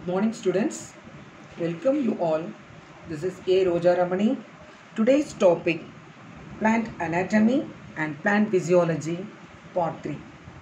Good morning, students. Welcome you all. This is A. Roja Ramani. Today's topic plant anatomy and plant physiology, part 3.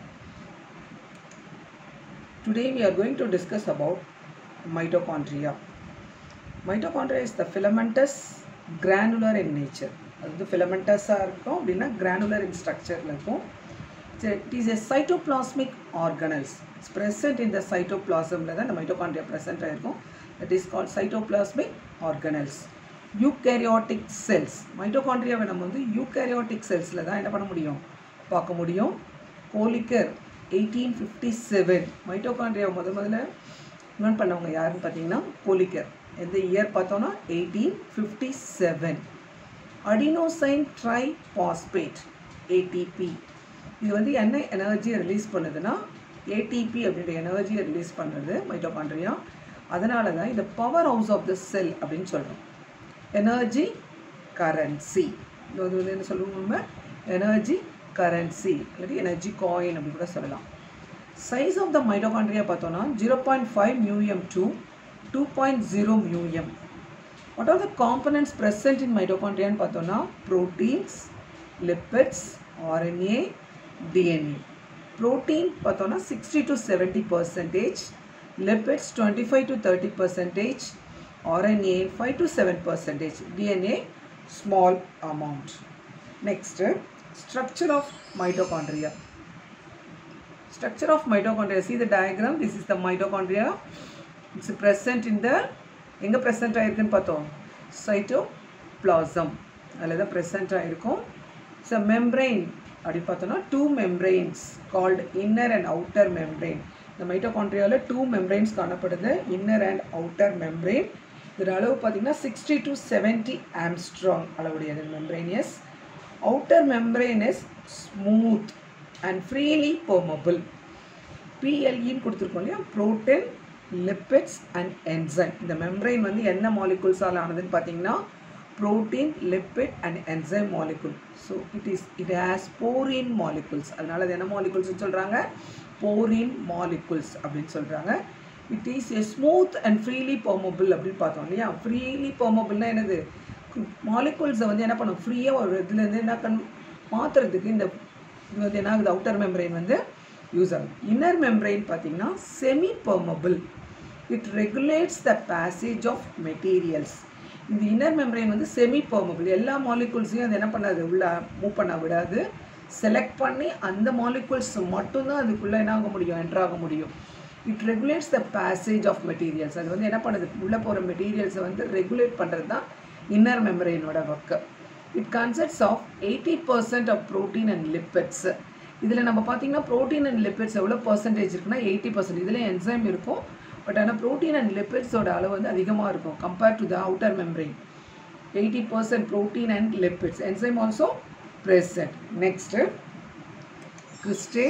Today we are going to discuss about mitochondria. Mitochondria is the filamentous granular in nature. அது ஃபிலமெண்டஸாக இருக்கும் அப்படின்னா granular in ஸ்ட்ரக்சரில் இருக்கும் it is a cytoplasmic organelles its present in the சைட்டோபிளாசமில் தான் இந்த mitochondria present ஆகிருக்கும் that is called cytoplasmic organelles eukaryotic cells மைட்டோகாண்ட்ரியாவை நம்ம வந்து யூகேரியாட்டிக் செல்ஸில் தான் என்ன பண்ண முடியும் பார்க்க முடியும் கோலிக்கர் எயிட்டீன் ஃபிஃப்டி செவன் மைட்டோகாண்ட்ரியாவை முத முதல்ல இன்வென்ட் பண்ணவங்க யாருன்னு பார்த்தீங்கன்னா கோலிக்கர் எந்த இயர் பார்த்தோன்னா eighteen fifty seven adenosine tri phosphate ATP இது வந்து என்ன எனர்ஜியை ரிலீஸ் பண்ணுதுன்னா ஏடிபி அப்படின்ற எனர்ஜியை ரிலீஸ் பண்ணுறது மைட்டோகாண்ட்ரியா அதனால தான் இந்த power house of the cell அப்படின்னு சொல்கிறோம் எனர்ஜி கரன்சி இது வந்து என்ன சொல்லுவோம் நம்ம எனர்ஜி கரன்சி இல்லாட்டி எனர்ஜி காயின் அப்படி கூட சொல்லலாம் சைஸ் ஆஃப் த மைட்டோகாண்ட்ரியா பார்த்தோன்னா zero point five mu m to two point zero mu m what are the components present in மைட்டோகாண்ட்ரியான்னு பார்த்தோன்னா proteins lipids RNA DNA protein பார்த்தோன்னா sixty to seventy percentage lipids twenty five to thirty percentage RNA five to seven percentage DNA small amount next structure of mitochondria structure of mitochondria see the diagram this is the mitochondria it's present in the எங்கே present ஆயிருக்குன்னு பார்த்தோம் cytoplasm அதில் தான் present ஆயிருக்கும் so membrane அப்படி பார்த்தோன்னா two membranes called inner and outer membrane இந்த மைட்டோகாண்ட்ரியாவில் டூ மெம்ப்ரெயின்ஸ் காணப்படுது இன்னர் அண்ட் அவுட்டர் மெம்ப்ரெயின் இதோட அளவு பார்த்தீங்கன்னா சிக்ஸ்டி டு செவன்ட்டி ஆம்ஸ்ட்ராங் அளவுடையது membrane is outer membrane is smooth and freely permeable பிஎல்இன்னு கொடுத்துருக்கோம் இல்லையா ப்ரோட்டீன் லிப்பிட்ஸ் அண்ட் என்சைம் இந்த மெம்ப்ரெயின் வந்து என்ன மாலிகுல்ஸால் ஆனதுன்னு பார்த்தீங்கன்னா protein lipid and enzyme molecule so it is it has porin molecules அதனால அது என்ன மாலிகுல்ஸ்னு சொல்கிறாங்க போரின் மாலிகுல்ஸ் அப்படின்னு சொல்கிறாங்க it is a smooth and freely permeable அப்படின்னு பார்த்தோம் இல்லையா ஃப்ரீலி பெர்மபிள்னா என்னது மாலிகுல்ஸை வந்து என்ன பண்ணும் ஃப்ரீயாக ஒரு இதுலேருந்து என்ன கண் மாற்றுறதுக்கு இந்த இது வந்து என்ன ஆகுது அவுட்டர் மெம்பரைன் வந்து யூஸ் ஆகுது இன்னர் மெம்பரைன் பார்த்தீங்கன்னா semi permeable it regulates the passage of materials இந்த இன்னர் மெம்பரைன் வந்து செமி பெர்மபிள் எல்லா மாலிகுல்ஸையும் அது என்ன பண்ணாது உள்ள மூவ் பண்ண விடாது செலக்ட் பண்ணி அந்த மாலிகுல்ஸ் மட்டும்தான் அதுக்குள்ளே என்ன ஆக முடியும் என்டர் ஆக முடியும் it regulates the passage of materials அது வந்து என்ன பண்ணுது உள்ளே போகிற மெட்டீரியல்ஸை வந்து ரெகுலேட் பண்ணுறது தான் இன்னர் மெம்பரைனோட work it consists of eighty percent of protein and lipids இதில் நம்ம பார்த்தீங்கன்னா ப்ரோட்டீன் அண்ட் லிப்பிட்ஸ் எவ்வளோ பர்சன்டேஜ் இருக்குன்னா எயிட்டி பர்சன்ட் இதில் என்சைம் இருக்கும் பட் ஆனால் ப்ரோட்டீன் அண்ட் லிப்பிட்ஸோட அளவு வந்து அதிகமாக இருக்கும் compared to the outer membrane eighty percent protein and lipids enzyme also present next crystal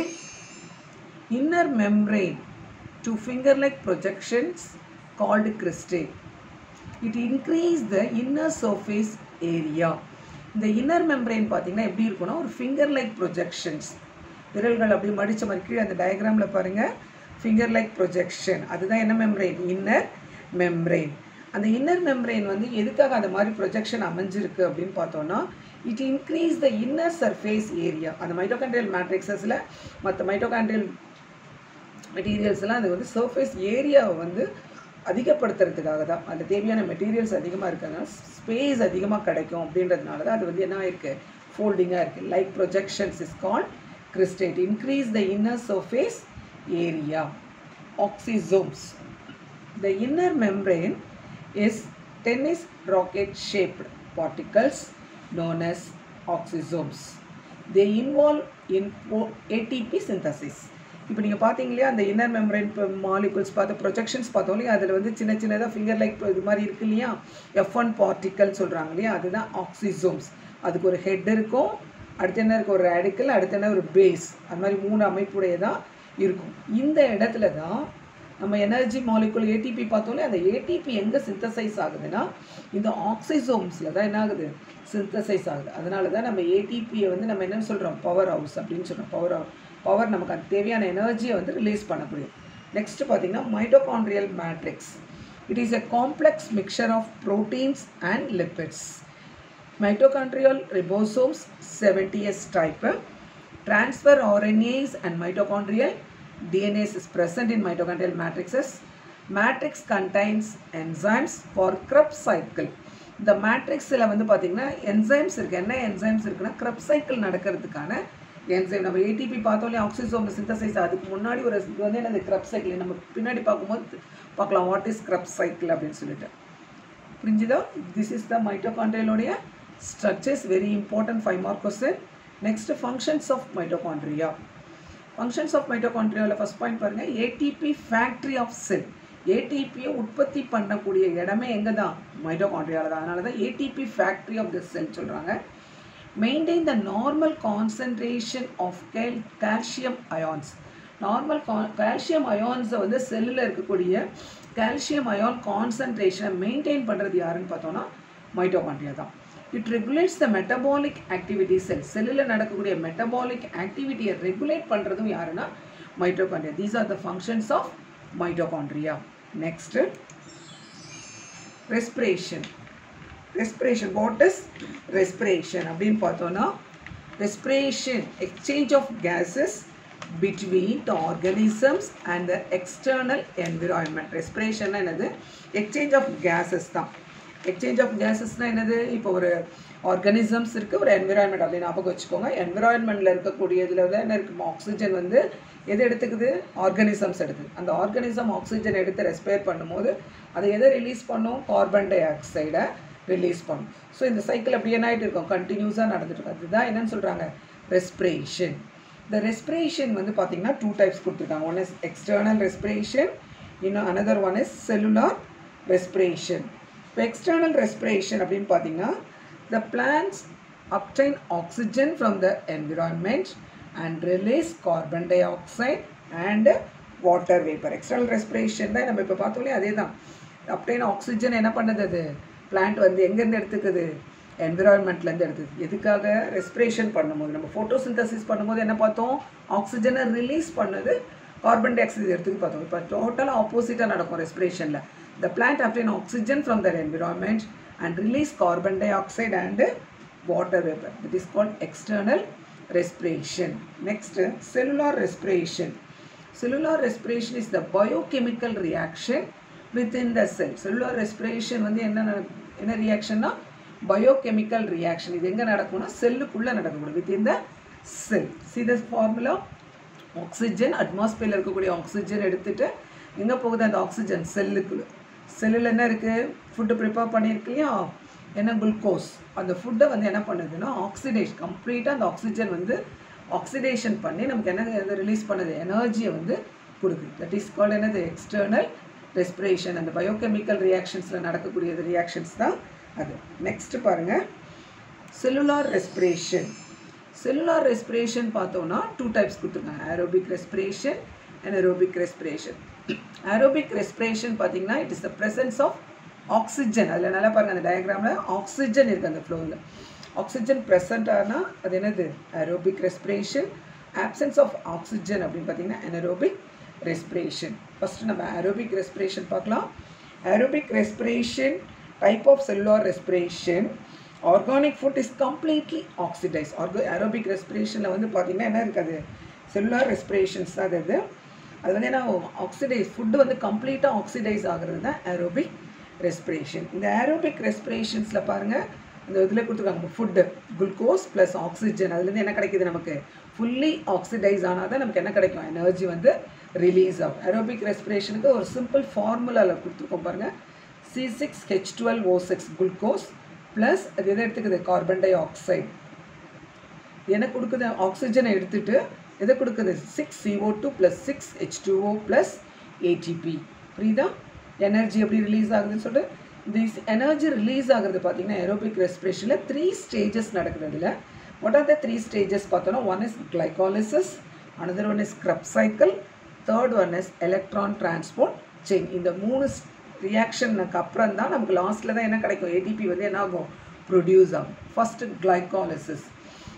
inner membrane two finger like projections called crystal it increase the inner surface area இந்த inner membrane பார்த்தீங்கன்னா எப்படி இருக்கும்னா ஒரு finger like projections விரல்கள் அப்படி மடித்த மாதிரி கீழே அந்த டயக்ராமில் பாருங்கள் ஃபிங்கர் லைக் ப்ரொஜெக்ஷன் அதுதான் என்ன மெம்பரைன் இன்னர் மெம்பரைன் அந்த இன்னர் மெம்பரைன் வந்து எதுக்காக அந்த மாதிரி ப்ரொஜெக்ஷன் அமைஞ்சிருக்கு அப்படின்னு பார்த்தோன்னா it increase the inner surface area அந்த மைட்டோகாண்ட்ரியல் மேட்ரிக்ஸஸில் மற்ற மைட்டோகாண்ட்ரியல் மெட்டீரியல்ஸ்லாம் அது வந்து சர்ஃபேஸ் ஏரியாவை வந்து அதிகப்படுத்துறதுக்காக தான் அதில் தேவையான மெட்டீரியல்ஸ் அதிகமாக இருக்கிறதுனால ஸ்பேஸ் அதிகமாக கிடைக்கும் அப்படின்றதுனால தான் அது வந்து என்ன ஆயிருக்கு ஃபோல்டிங்காக இருக்குது like projections is called cristae increase the inner surface area oxysomes the inner membrane is tennis racket shaped particles known as oxysomes. They involve in ATP synthesis. இப்போ நீங்கள் பார்த்தீங்க இல்லையா அந்த இன்னர் மெம்பரைன் மாலிகுல்ஸ் பார்த்து ப்ரொஜெக்ஷன்ஸ் பார்த்தோம் இல்லையா அதில் வந்து சின்ன சின்னதாக ஃபிங்கர் லைக் இது மாதிரி இருக்கு இல்லையா எஃப் ஒன் பார்ட்டிக்கல் சொல்கிறாங்க இல்லையா அதுதான் ஆக்சிசோம்ஸ் அதுக்கு ஒரு ஹெட் இருக்கும் அடுத்து என்ன இருக்கும் ஒரு ரேடிக்கல் அடுத்து என்ன ஒரு பேஸ் அது மாதிரி மூணு அமைப்புடையதான் இருக்கும் இந்த இடத்துல தான் நம்ம எனர்ஜி மாலிகுல் ஏடிபி பார்த்தோம்ல அந்த ஏடிபி எங்கே சிந்தசைஸ் ஆகுதுன்னா இந்த ஆக்சிசோம்ஸில் தான் என்ன ஆகுது சிந்தசைஸ் ஆகுது அதனால தான் நம்ம ஏடிபியை வந்து நம்ம என்னன்னு சொல்கிறோம் பவர் ஹவுஸ் அப்படின்னு சொல்கிறோம் பவர் பவர் நமக்கு அது தேவையான எனர்ஜியை வந்து ரிலீஸ் பண்ண முடியும் நெக்ஸ்ட் பார்த்தீங்கன்னா mitochondrial matrix it is a complex mixture of proteins and lipids mitochondrial ribosomes 70s type transfer RNAs and mitochondrial DNAs is present in mitochondrial matrices matrix contains enzymes for Krebs cycle இந்த மேட்ரிக்ஸில் வந்து பார்த்தீங்கன்னா enzymes இருக்குது என்ன enzymes இருக்குன்னா Krebs cycle நடக்கிறதுக்கான enzyme நம்ம ATP பார்த்தோம்லே ஆக்சிசோம் சிந்தசைஸ் அதுக்கு முன்னாடி ஒரு இது வந்து என்னது க்ரப் சைக்கிள் நம்ம பின்னாடி பார்க்கும்போது பார்க்கலாம் வாட் இஸ் க்ரப் சைக்கிள் அப்படின்னு சொல்லிட்டு புரிஞ்சுதா திஸ் இஸ் த மைட்டோகாண்ட்ரியலுடைய structures very important five mark question next functions of mitochondria functions of mitochondria first point பாருங்க ATP factory of cell ATP உற்பத்தி பண்ணக்கூடிய இடமே எங்கே தான் மைட்டோகாண்ட்ரியாவில் தான் அதனால தான் ATP factory of the cell சொல்கிறாங்க maintain the normal concentration of cal calcium ions normal calcium அயான்ஸை வந்து செல்லில் இருக்கக்கூடிய கால்சியம் அயான் கான்சன்ட்ரேஷனை மெயின்டைன் பண்ணுறது யாருன்னு பார்த்தோன்னா மைட்டோகாண்ட்ரியா தான் it regulates the metabolic activity cell செல்லில் நடக்கக்கூடிய மெட்டபாலிக் ஆக்டிவிட்டியை ரெகுலேட் பண்ணுறதும் யாருன்னா mitochondria these are the functions of mitochondria next respiration respiration what is respiration அப்படின்னு பார்த்தோன்னா respiration exchange of gases between the organisms and the external environment respiration என்னது exchange of gases தான் exchange of கேஸஸ்னால் என்னது இப்போ ஒரு ஆர்கானிசம்ஸ் இருக்குது ஒரு என்விரான்மெண்ட் அப்படின்னு ஞாபகம் வச்சுக்கோங்க என்விரான்மெண்ட்டில் இருக்கக்கூடிய இதில் வந்து என்ன இருக்குது ஆக்சிஜன் வந்து எது எடுத்துக்குது ஆர்கானிசம்ஸ் எடுக்குது அந்த ஆர்கானிசம் ஆக்சிஜன் எடுத்து ரெஸ்பயர் பண்ணும்போது அதை எதை ரிலீஸ் பண்ணும் கார்பன் டை ஆக்சைடை ரிலீஸ் பண்ணும் ஸோ இந்த சைக்கிள் அப்படி என்ன ஆகிட்டு இருக்கும் கண்டினியூஸாக நடந்துட்டு இருக்கும் அதுதான் என்னன்னு சொல்கிறாங்க ரெஸ்பிரேஷன் இந்த ரெஸ்பிரேஷன் வந்து பார்த்தீங்கன்னா டூ டைப்ஸ் கொடுத்துருக்காங்க ஒன் இஸ் எக்ஸ்டர்னல் ரெஸ்பிரேஷன் இன்னும் another one is cellular respiration இப்போ எக்ஸ்டர்னல் ரெஸ்பிரேஷன் அப்படின்னு பார்த்தீங்கன்னா the plants obtain oxygen from the environment and release carbon dioxide and water vapor external respiration தான் நம்ம இப்போ பார்த்தோம்லே அதே தான் obtain oxygen என்ன பண்ணுது அது பிளான்ட் வந்து எங்கேருந்து எடுத்துக்குது என்விரான்மெண்ட்லேருந்து எடுத்துது எதுக்காக ரெஸ்பிரேஷன் பண்ணும்போது நம்ம ஃபோட்டோசிந்தசிஸ் பண்ணும்போது என்ன பார்த்தோம் ஆக்சிஜனை ரிலீஸ் பண்ணது கார்பன் டை ஆக்சைடு எடுத்துக்கு பார்த்தோம் இப்போ டோட்டலாக ஆப்போசிட்டாக நடக்கும் ரெஸ்பிரேஷனில் the plant obtain oxygen from the environment and release carbon tie oxide and water vapor. That is called external respiration. Next, cellular respiration. Cellular respiration is the biochemical reaction within the cell. Cellular respiration வந்து என்ன நட- என்ன ரியாக்ஷன்னா biochemical reaction இது எங்கே நடக்கும்னா செல்லுக்குள்ளே நடக்கக்கூடும் within the cell see the formula oxygen அட்மாஸ்பியரில் இருக்கக்கூடிய ஆக்சிஜன் எடுத்துட்டு எங்கே போகுது அந்த ஆக்சிஜன் செல்லுக்குள்ள செல்லில் என்ன இருக்குது ஃபுட்டு ப்ரிப்பேர் பண்ணியிருக்கு இல்லையா என்ன குளுக்கோஸ் அந்த ஃபுட்டை வந்து என்ன பண்ணுதுன்னா ஆக்சிடேஷன் கம்ப்ளீட்டாக அந்த ஆக்சிஜன் வந்து ஆக்சிடேஷன் பண்ணி நமக்கு என்ன ரிலீஸ் பண்ணுது எனர்ஜியை வந்து கொடுக்குது தட் இஸ் கால்ட் என்னது எக்ஸ்டர்னல் ரெஸ்பிரேஷன் அந்த பயோகெமிக்கல் ரியாக்ஷன்ஸில் நடக்கக்கூடிய ரியாக்ஷன்ஸ் தான் அது நெக்ஸ்ட் பாருங்கள் செல்லுலார் ரெஸ்பிரேஷன் செல்லுலார் ரெஸ்பிரேஷன் பார்த்தோம்னா டூ டைப்ஸ் கொடுத்துருக்காங்க aerobic respiration and aerobic respiration aerobic respiration பார்த்தீங்கன்னா it is the presence of oxygen அதில் நல்லா பாருங்கள் அந்த டயக்ராமில் ஆக்சிஜன் இருக்குது அந்த ஃப்ளோவில் ஆக்சிஜன் ப்ரெசண்ட் ஆனால் அது என்னது aerobic respiration absence of oxygen அப்படின்னு பார்த்தீங்கன்னா anaerobic ரெஸ்பிரேஷன் ஃபஸ்ட்டு நம்ம aerobic ரெஸ்பிரேஷன் பார்க்கலாம் aerobic respiration type of cellular respiration organic food is completely oxidise ஆர்கோ aerobic ரெஸ்பிரேஷனில் வந்து பார்த்தீங்கன்னா என்ன இருக்காது செல்லுலார் ரெஸ்பிரேஷன்ஸ் தான் அது அது அது வந்து என்ன ஆக்சிடைஸ் ஃபுட்டு வந்து கம்ப்ளீட்டாக ஆக்சிடைஸ் ஆகிறது தான் aerobic ரெஸ்பிரேஷன் இந்த aerobic ரெஸ்பிரேஷன்ஸில் பாருங்கள் இந்த இதில் கொடுத்துருக்காங்க ஃபுட்டு குளுக்கோஸ் ப்ளஸ் ஆக்சிஜன் அதுலேருந்து என்ன கிடைக்குது நமக்கு ஃபுல்லி ஆக்சிடைஸ் ஆனால் தான் நமக்கு என்ன கிடைக்கும் எனர்ஜி வந்து ரிலீஸ் ஆகும் aerobic ரெஸ்பிரேஷனுக்கு ஒரு சிம்பிள் ஃபார்முலாவில் கொடுத்துருக்கோம் பாருங்கள் C six H twelve O six glucose plus அது எதை எடுத்துக்குது கார்பன் டை ஆக்சைடு என்ன கொடுக்குது ஆக்சிஜனை எடுத்துட்டு எதை கொடுக்குது six CO two plus six H two O plus ATP புரியுதா எனர்ஜி எப்படி ரிலீஸ் ஆகுதுன்னு சொல்லிட்டு திஸ் எனர்ஜி ரிலீஸ் ஆகுறது பார்த்தீங்கன்னா aerobic ரெஸ்பிரேஷனில் த்ரீ ஸ்டேஜஸ் நடக்குது அதில் what are the three stages பார்த்தோன்னா one is glycolysis another one is Krebs cycle third one is electron transport chain இந்த மூணு ரியாக்ஷனுக்கு அப்புறம் தான் நமக்கு லாஸ்ட்டில் தான் என்ன கிடைக்கும் ஏடிபி வந்து என்ன ஆகும் ப்ரொடியூஸ் ஆகும் ஃபஸ்ட்டு கிளைகாலிசிஸ்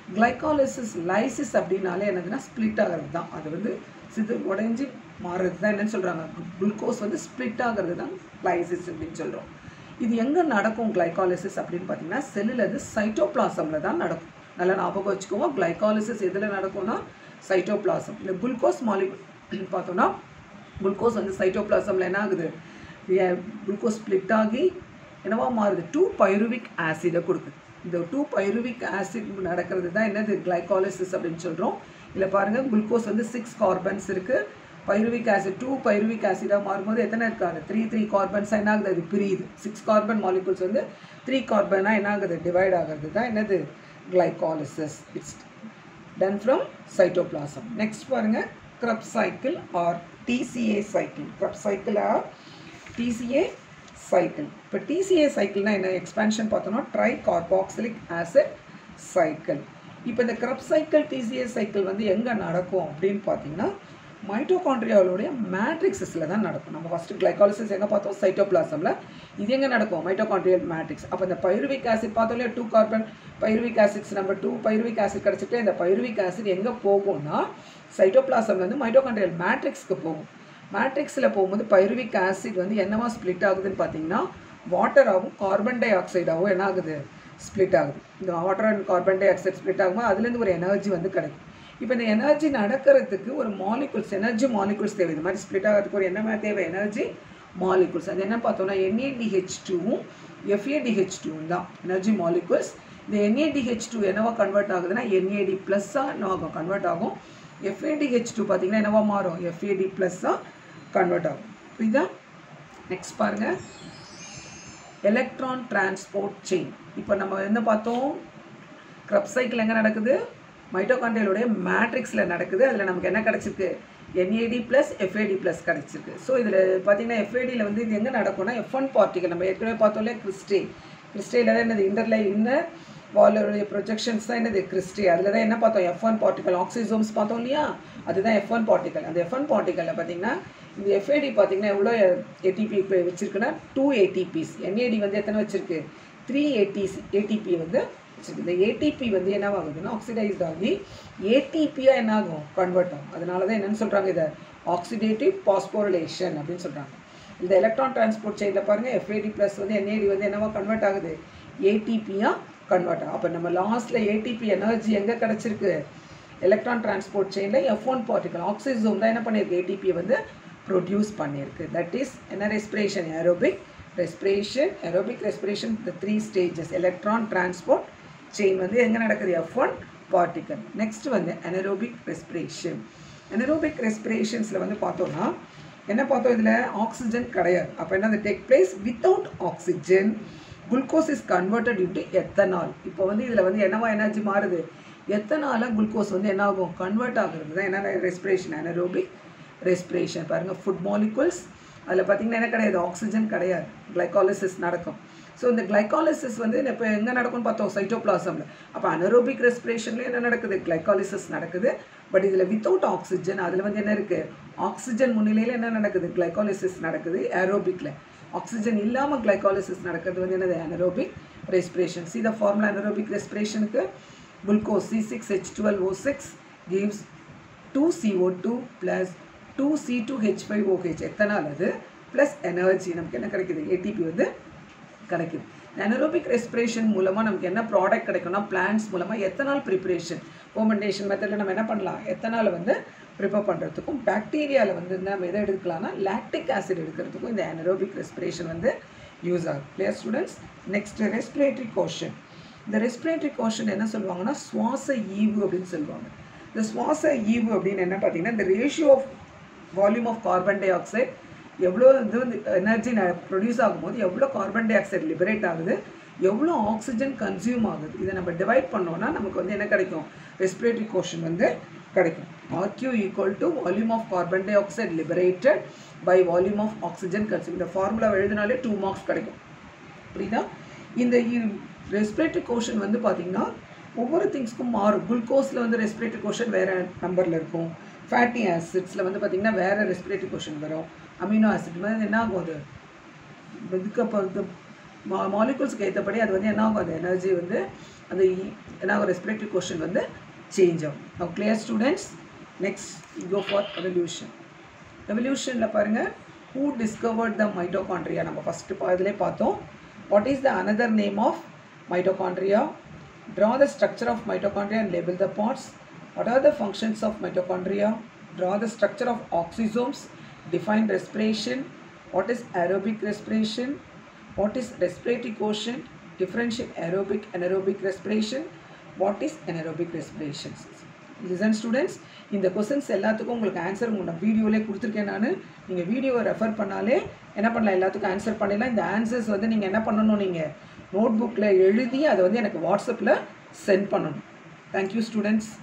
கிளைகாலிசிஸ் லைசிஸ் அப்படின்னாலே என்னதுன்னா ஸ்ப்ளிட் ஆகிறது தான் அது வந்து சிது உடைஞ்சு மாறுறது தான் என்னன்னு சொல்கிறாங்க குளுக்கோஸ் வந்து ஸ்ப்ளிட் ஆகிறது தான் லைசிஸ் அப்படின்னு சொல்கிறோம் இது எங்கே நடக்கும் கிளைகாலிசிஸ் அப்படின்னு பார்த்தீங்கன்னா செல்லில் இருந்து சைட்டோபிளாசமில் தான் நடக்கும் நல்லா ஞாபகம் வச்சுக்கோங்க கிளைகாலிசிஸ் எதில் நடக்கும்னா சைட்டோபிளாசம் இந்த குளுக்கோஸ் மாலிகுல் பார்த்தோம்னா குளுக்கோஸ் வந்து சைட்டோபிளாசமில் என்ன ஆகுது குளுக்கோஸ் ஸ்ப்ளிட் ஆகி என்னவா மாறுது டூ பைருவிக் ஆசிடை கொடுக்குது இந்த டூ பைருவிக் ஆசிட் நடக்கிறது தான் என்னது கிளைகாலிசிஸ் அப்படின்னு சொல்கிறோம் இதில் பாருங்கள் குளுக்கோஸ் வந்து சிக்ஸ் கார்பன்ஸ் இருக்குது பைருவிக் ஆசிட் டூ பைருவிக் ஆசிடாக மாறும்போது எத்தனை இருக்காது த்ரீ த்ரீ கார்பன்ஸாக என்ன ஆகுது அது பிரியுது சிக்ஸ் கார்பன் மாலிகுல்ஸ் வந்து த்ரீ கார்பனாக என்ன ஆகுது டிவைட் ஆகிறது தான் என்னது glycolysis it's done from cytoplasm. Next பாருங்க Krebs cycle or TCA cycle. Krebs cycle or TCA cycle. இப்போ TCA cycleனா என்ன எக்ஸ்பேன்ஷன் பார்த்தோம்னா ட்ரை கார்பாக்சிலிக் ஆசிட் சைக்கிள் இப்போ இந்த Krebs cycle TCA cycle வந்து எங்கே நடக்கும் அப்படின்னு பார்த்தீங்கன்னா மைட்டோகாண்ட்ரியாவுடைய மேட்ரிக்ஸஸில் தான் நடக்கும் நம்ம ஃபஸ்ட்டு கிளைகாலிசிஸ் எங்கே பார்த்தோம் சைட்டோபிளாசமில் இது எங்கே நடக்கும் மைட்டோகாண்ட்ரியல் மேட்ரிக்ஸ் அப்போ இந்த பைருவிக் ஆசிட் பார்த்தோம் இல்லையா two carbon pyruvic acids number two pyruvic acid கிடச்சிட்டு இந்த பைருவிக் ஆசிட் எங்கே போகும்னா சைட்டோபிளாசம்லேருந்து மைட்டோகாண்ட்ரியல் மேட்ரிக்ஸ்க்கு போகும் மேட்ரிக்ஸில் போகும்போது பைருவிக் ஆசிட் வந்து என்னவா ஸ்ப்ளிட் ஆகுதுன்னு பார்த்தீங்கன்னா வாட்டராகவும் கார்பன் டை ஆக்சைடாகவும் என்ன ஆகுது ஸ்ப்ளிட் ஆகுது இந்த water and carbon tie dioxide split ஆகும்போது அதுலேருந்து ஒரு எனர்ஜி வந்து கிடைக்கும் இப்போ இந்த எனர்ஜி நடக்கிறதுக்கு ஒரு மாலிகுல்ஸ் எனர்ஜி மாலிகுல்ஸ் தேவை இந்த மாதிரி ஸ்ப்ளிட் ஆகிறதுக்கு ஒரு என்ன மாதிரி தேவை எனர்ஜி மாலிகுல்ஸ் அது என்ன பார்த்தோம்னா என்ஏடிஹெச் டூவும் எஃப்ஏடிஹெச் டூவும் தான் எனர்ஜி மாலிகுல்ஸ் இந்த என்ஏடிஹெச் டூ என்னவா கன்வெர்ட் ஆகுதுன்னா என்ஏடி ப்ளஸ்ஸாக என்னவாகும் கன்வெர்ட் ஆகும் எஃப்ஏடிஹெச் டூ பார்த்தீங்கன்னா என்னவா மாறும் எஃப்ஏடி ப்ளஸ்ஸாக கன்வெர்ட் ஆகும் புரியுதா நெக்ஸ்ட் பாருங்கள் எலக்ட்ரான் டிரான்ஸ்போர்ட் செயின் இப்போ நம்ம என்ன பார்த்தோம் க்ரப் சைக்கிள் எங்கே நடக்குது மைட்டோகாண்ட்ரியலுடைய மேட்ரிக்ஸில் நடக்குது அதில் நமக்கு என்ன கிடச்சிருக்கு என்ஏடி ப்ளஸ் எஃப்ஏடி ப்ளஸ் கிடச்சிருக்கு ஸோ இதில் பார்த்தீங்கன்னா எஃப்ஏடியில் வந்து இது எங்கே நடக்கும்னா எஃப் ஒன் பார்ட்டிகல் நம்ம ஏற்கனவே பார்த்தோம் இல்லையா கிறிஸ்டே கிறிஸ்டேயில் தான் என்னது இன்டர்லை இன்னர் வாலோடைய ப்ரொஜெக்ஷன்ஸ் தான் என்னது கிறிஸ்டி அதில் தான் என்ன பார்த்தோம் எஃப் ஒன் பார்ட்டிகல் ஆக்சிசோம்ஸ் பார்த்தோம் இல்லையா அதுதான் எஃப் ஒன் பார்ட்டிகல் அந்த எஃப் ஒன் பார்ட்டிக்கலில் பார்த்தீங்கன்னா இந்த எஃப்ஏடி பார்த்தீங்கன்னா எவ்வளோ ஏடிபி இப்போ வச்சுருக்குன்னா டூ ஏடிபிஸ் என்ஏடி வந்து எத்தனை வச்சுருக்கு த்ரீ ஏடிசி ஏடிபி வந்து வச்சுருக்கு இந்த ஏடிபி வந்து என்னவாகுதுன்னா ஆக்சிடைஸ்ட் ஆகி ஏடிபியாக என்ன ஆகும் கன்வெர்ட் ஆகும் அதனால தான் என்னென்னு சொல்கிறாங்க இதை ஆக்சிடேட்டிவ் பாஸ்போரிலேஷன் அப்படின்னு சொல்கிறாங்க இந்த எலக்ட்ரான் டிரான்ஸ்போர்ட் செயினில் பாருங்கள் எஃப்ஏடி ப்ளஸ் வந்து என்ஏடி வந்து என்னவா கன்வெர்ட் ஆகுது ஏடிபியாக கன்வெர்ட் ஆகும் அப்போ நம்ம லாஸ்ட்டில் ஏடிபி எனர்ஜி எங்கே கிடச்சிருக்கு எலக்ட்ரான் டிரான்ஸ்போர்ட் செயினில் எஃப் ஒன் பார்ட்டிகல் ஆக்சிஜன் தான் என்ன பண்ணியிருக்கு ஏடிபியை வந்து ப்ரொடியூஸ் பண்ணியிருக்கு தட் இஸ் என்ன respiration aerobic respiration aerobic respiration the three stages electron transport chain வந்து எங்கே நடக்குது எஃப் ஒன் பார்ட்டிகல் நெக்ஸ்ட் வந்து அனரோபிக் ரெஸ்பிரேஷன் அனரோபிக் ரெஸ்பிரேஷன்ஸில் வந்து பார்த்தோம்னா என்ன பார்த்தோம் இதில் ஆக்சிஜன் கிடையாது அப்போ என்ன take place without oxygen glucose is converted into ethanol இப்போ வந்து இதில் வந்து என்னவா எனர்ஜி மாறுது எத்தனால குளுக்கோஸ் வந்து என்ன ஆகும் கன்வெர்ட் ஆகுறது தான் என்ன ரெஸ்பிரேஷன் அனரோபிக் ரெஸ்பிரேஷன் பாருங்கள் ஃபுட் மாலிகுல்ஸ் அதில் பார்த்தீங்கன்னா என்ன கிடையாது ஆக்சிஜன் கிடையாது கிளைகாலிசிஸ் நடக்கும் ஸோ இந்த கிளைகாலிசிஸ் வந்து இப்போ எங்கே நடக்கும்னு பார்த்தோம் சைட்டோபிளாசமில் அப்போ அனரோபிக் ரெஸ்பிரேஷன்லேயும் என்ன நடக்குது கிளைகாலிசிஸ் நடக்குது பட் இதில் வித்தவுட் ஆக்சிஜன் அதில் வந்து என்ன இருக்குது ஆக்சிஜன் முன்னிலையில் என்ன நடக்குது கிளைகாலிசிஸ் நடக்குது ஏரோபிக்கில் ஆக்சிஜன் இல்லாமல் கிளைகாலிசிஸ் நடக்கிறது வந்து என்னது anaerobic respiration C the formula anaerobic ரெஸ்பிரேஷனுக்கு glucose C six H twelve O six gives two CO two plus two C two H five OH ethanol அது ப்ளஸ் எனர்ஜி நமக்கு என்ன கிடைக்குது ஏடிபி வந்து கிடைக்குது அனரோபிக் ரெஸ்பிரேஷன் மூலமாக நமக்கு என்ன ப்ராடக்ட் கிடைக்கும்னா பிளான்ஸ் மூலமாக எத்தனால் ப்ரிப்பரேஷன் ஃபோமெண்டேஷன் மெத்தடில் நம்ம என்ன பண்ணலாம் எத்தனால் வந்து ப்ரிப்பேர் பண்ணுறதுக்கும் பாக்டீரியாவில் வந்து நம்ம எதை எடுக்கலாம்னா லாக்டிக் ஆசிட் எடுக்கிறதுக்கும் இந்த அனரோபிக் ரெஸ்பிரேஷன் வந்து யூஸ் ஆகும் clear students next respiratory quotient இந்த ரெஸ்பிரேட்டரி கோஷன் என்ன சொல்லுவாங்கன்னா சுவாச ஈவு அப்படின்னு சொல்லுவாங்க இந்த சுவாச ஈவு அப்படின்னு என்ன பார்த்தீங்கன்னா இந்த ratio of volume of carbon tie dioxide எவ்வளோ இது வந்து எனர்ஜி ப்ரொடியூஸ் ஆகும்போது எவ்வளோ கார்பன் டை ஆக்சைடு லிபரேட் ஆகுது எவ்வளோ ஆக்சிஜன் கன்சியூம் ஆகுது இதை நம்ம டிவைட் பண்ணோம்னா நமக்கு வந்து என்ன கிடைக்கும் ரெஸ்பிரேட்டரி கோஷன் வந்து கிடைக்கும் RQ equal to volume of carbon tie dioxide liberated by volume of oxygen consume இந்த ஃபார்முலா எழுதினாலே டூ மார்க்ஸ் கிடைக்கும் புரியுதா இந்த ரெஸ்பிரேட்டரி கோஷன் வந்து பார்த்திங்கன்னா ஒவ்வொரு திங்ஸ்க்கும் மாறும் குளுக்கோஸில் வந்து ரெஸ்பிரேட்டரி கோஷன் வேறு நம்பரில் இருக்கும் ஃபேட்டி ஆசிட்ஸில் வந்து பார்த்திங்கன்னா வேறு ரெஸ்பிரேட்டரி கோஷன் வரும் அமினோ ஆசிட் வந்து என்ன ஆகும் அது இதுக்கு பொறுத்து மா மாலிகுல்ஸ்க்கு ஏற்றபடி அது வந்து என்ன ஆகும் அது எனர்ஜி வந்து அந்த என்ன ரெஸ்பிரேட்டரி கொஷன் வந்து சேஞ்ச் ஆகும் now clear students next go for evolution எவல்யூஷனில் பாருங்கள் who discovered the mitochondria நம்ம ஃபஸ்ட்டு இதிலே பார்த்தோம் what is the another name of mitochondria draw the structure of mitochondria and label the parts what are the functions of mitochondria draw the structure of oxysomes define respiration what is aerobic respiration what is respiratory quotient differentiate aerobic anaerobic respiration what is anaerobic respiration listen students இந்த questions எல்லாத்துக்கும் உங்களுக்கு answer உங்களோட வீடியோவிலே கொடுத்துருக்கேன் நான் நீங்கள் வீடியோவை refer பண்ணாலே என்ன பண்ணலாம் எல்லாத்துக்கும் ஆன்சர் பண்ணிடலாம் இந்த ஆன்சர்ஸ் வந்து நீங்கள் என்ன பண்ணணும் நீங்கள் நோட் புக்கில் எழுதி அதை வந்து எனக்கு வாட்ஸ்அப்பில் சென்ட் பண்ணணும் தேங்க்யூ ஸ்டூடெண்ட்ஸ்